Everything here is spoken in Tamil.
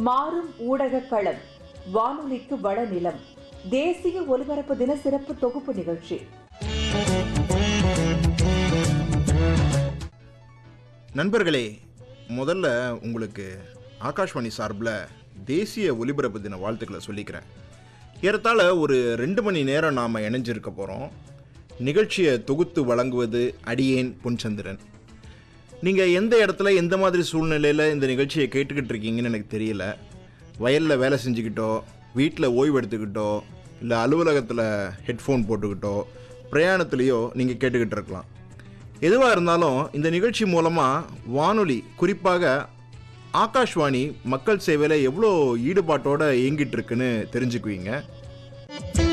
மாறும் ஊடக களம் வானொலிக்கு வளநிலம் தேசிய ஒலிபரப்பு தின சிறப்பு தொகுப்பு நிகழ்ச்சி நண்பர்களே முதல்ல உங்களுக்கு ஆகாஷ்வாணி சார்பில் தேசிய ஒலிபரப்பு தின வாழ்த்துக்களை சொல்லிக்கிறேன் ஏறத்தாழ ஒரு ரெண்டு மணி நேரம் நாம் இணைஞ்சிருக்க போகிறோம் நிகழ்ச்சியை தொகுத்து வழங்குவது அடியேன் பொன்சந்திரன் நீங்கள் எந்த இடத்துல எந்த மாதிரி சூழ்நிலையில் இந்த நிகழ்ச்சியை கேட்டுக்கிட்டு இருக்கீங்கன்னு எனக்கு தெரியல வயலில் வேலை செஞ்சுக்கிட்டோ வீட்டில் ஓய்வு எடுத்துக்கிட்டோ இல்லை அலுவலகத்தில் ஹெட்ஃபோன் போட்டுக்கிட்டோ பிரயாணத்துலேயோ நீங்கள் கேட்டுக்கிட்டு இருக்கலாம் எதுவாக இருந்தாலும் இந்த நிகழ்ச்சி மூலமாக வானொலி குறிப்பாக ஆகாஷ்வாணி மக்கள் சேவையில் எவ்வளோ ஈடுபாட்டோட இயங்கிட்டு இருக்குன்னு தெரிஞ்சுக்குவீங்க